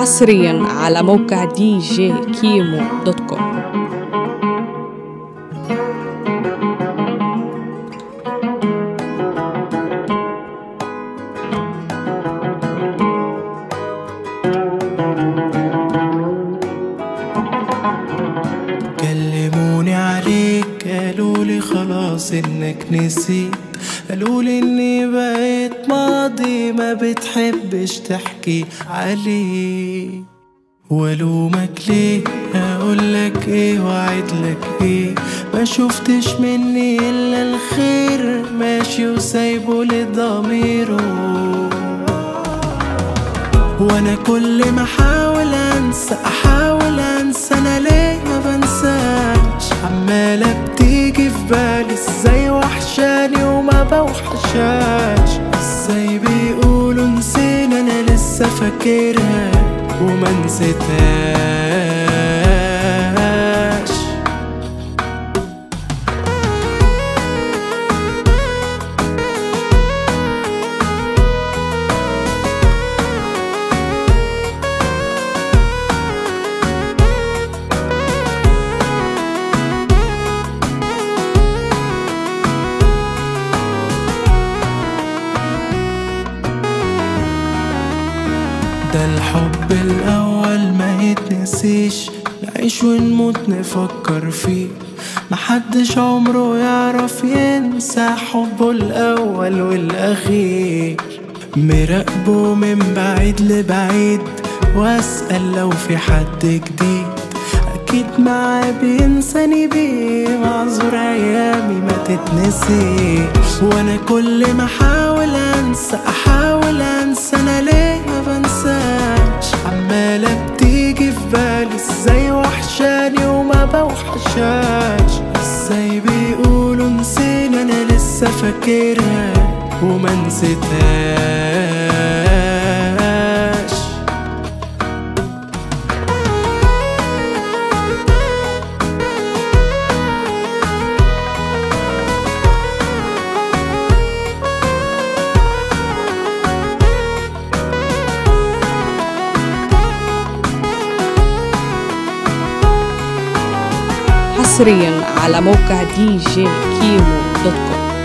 حصريا على موقع دي جي كيمو دوت كوم كلموني عليك قالوا لي خلاص انك نسيت قالوا لي اني بقيت ماضي ما بتحبش تحكي عليه والومك ليه اقول لك ايه واعد لك ايه ما شفتش مني الا الخير ماشي وسايبه لضميره وانا كل ما احاول انسى احاول انسى انا ليه ما بنساش عمالة بتيجي في بالي ازاي وحشاني وما بوحشاش ازاي بيقولوا نسينا انا لسه فاكرها وما نسيتهاش ده الحب الأول ما يتنسيش نعيش ونموت نفكر فيه محدش عمره يعرف ينسى حبه الأول والأخير مراقبه من بعيد لبعيد واسأل لو في حد جديد أكيد معاه بينساني بيه معذور أيامي ما تتنسيش وأنا كل ما أحاول أنسى أحاول أنسى أنا ليه ما بنساش عمالة بتيجي في بالي ازاي وحشاني وما بوحشاش ازاي بيقولوا نسينا أنا لسه فاكرها وما نسيتهاش حصريا على موقع دي جي كيمو دوت كوم